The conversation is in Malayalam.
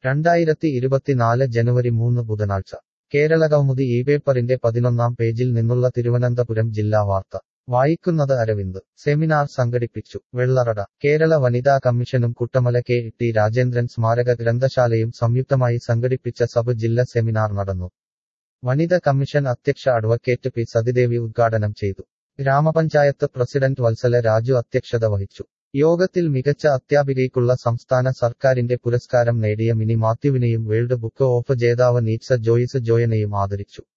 രണ്ടായിരത്തി ഇരുപത്തിനാല് ജനുവരി മൂന്ന് ബുധനാഴ്ച കേരളകൗമുദി ഈ പേപ്പറിന്റെ പതിനൊന്നാം പേജിൽ നിന്നുള്ള തിരുവനന്തപുരം ജില്ലാ വാർത്ത വായിക്കുന്നത് അരവിന്ദ് സെമിനാർ സംഘടിപ്പിച്ചു വെള്ളറട കേരള വനിതാ കമ്മീഷനും കുട്ടമല കെ ടി രാജേന്ദ്രൻ സ്മാരക ഗ്രന്ഥശാലയും സംയുക്തമായി സംഘടിപ്പിച്ച സബ് ജില്ല സെമിനാർ നടന്നു വനിത കമ്മീഷൻ അധ്യക്ഷ അഡ്വക്കേറ്റ് പി സതിദേവി ഉദ്ഘാടനം ചെയ്തു ഗ്രാമപഞ്ചായത്ത് പ്രസിഡന്റ് വത്സല രാജു അധ്യക്ഷത വഹിച്ചു യോഗത്തിൽ മികച്ച അധ്യാപികയ്ക്കുള്ള സംസ്ഥാന സർക്കാരിന്റെ പുരസ്കാരം നേടിയ മിനി മാത്യുവിനെയും വേൾഡ് ബുക്ക് ഓഫ് ജേതാവ് നീറ്റ്സ ജോയിസ് ജോയനെയും ആദരിച്ചു